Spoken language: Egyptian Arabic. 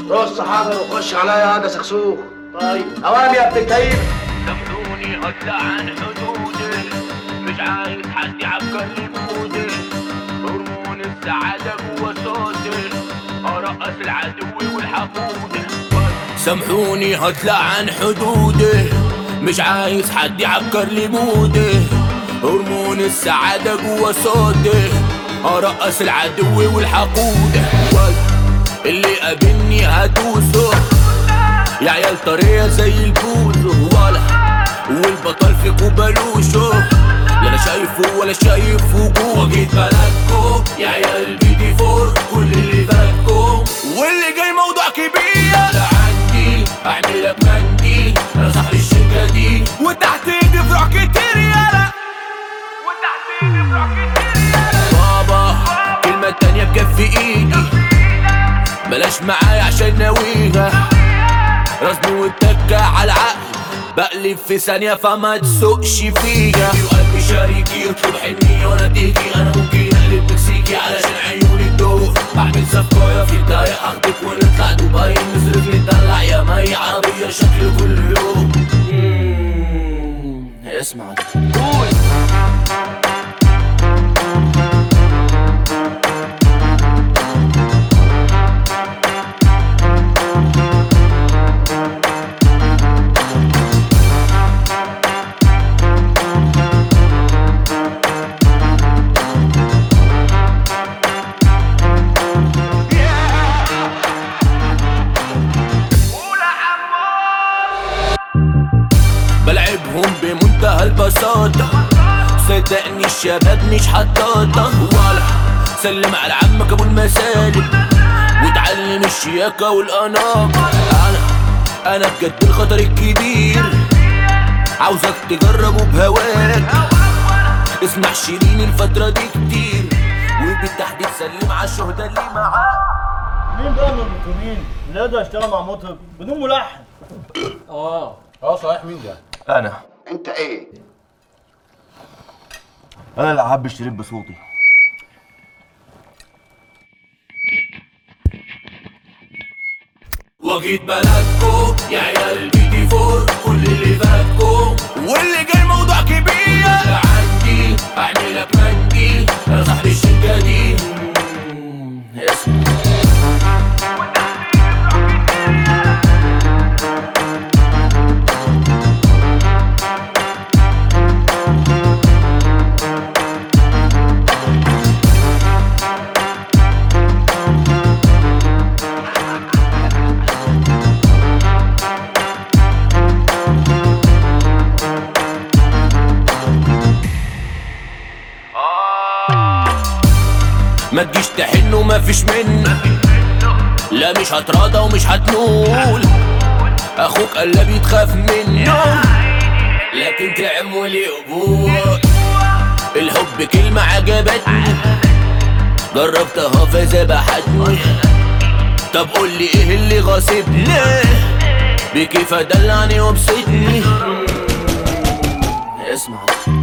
رص حجر وخش عليا هذا سكسوك طيب اوام يا ابن الكيف سامحوني هطلع عن حدودي مش عايز حد يعبر لي مودي هرمون السعادة جوا صوتي أرقص العدو والحقود سامحوني هطلع عن حدودي مش عايز حد يعكر لي مودي هرمون السعادة جوا صوتي أرقص العدو والحقود اللي قابلني هدوسه يا عيال طرية زي البوزو ولا والبطل فيكو بلوشو لا انا شايفه ولا شايف وجوه جيت بلدكو يا عيال بي دي فور كل اللي فاتكم واللي جاي موضوع كبير لا عندي اعملك مندي انا صاحب الشركة دي وتحت ايدي فروع كتير يالا وتحت ايدي فروع كتير يالا بابا كلمة تانية بكفي ايدي بلاش معايا عشان ناويها رسمي والتكة على العقل بقلب في ثانية فما تسوقش فيها وقلبي شريكي يطلب حنية وانا تيجي انا ممكن اقلب مكسيكي علشان عيوني تدوق بعمل صفقاية في الدقايق اخدك ونطلع دبي نصرف نتدلع يا مي عربية شكل كل يوم مم، اسمع قول بلعبهم بمنتهى البساطة صدقني الشباب مش حطاطة ولا سلم على عمك ابو المسالم وتعلم الشياكة والأناقة أنا أنا بجد الخطر الكبير عاوزك تجربه بهواك اسمع شيرين الفترة دي كتير وبالتحديد سلم على الشهداء اللي معاك مين بقى من المطربين اللي يقدر يشتغل مع مطرب بدون ملحن اه صحيح مين ده؟ انا انت ايه انا اللي حب الشريط بصوتي وجيت بلدكو يا عيال بي دي فور كل اللي فاتكو واللي جاي موضوع كبير لا عندي اعملك مندي انا صاحب الشركة دي مم، اسمع ما تجيش تحن وما فيش منه لا مش هتراضى ومش هتنول اخوك قلبي تخاف منه لكن تعب ولي قبول الحب كلمة عجبتني جربتها فذبحتني طب قول لي ايه اللي غاصبني بكيف ادلعني وابسطني اسمع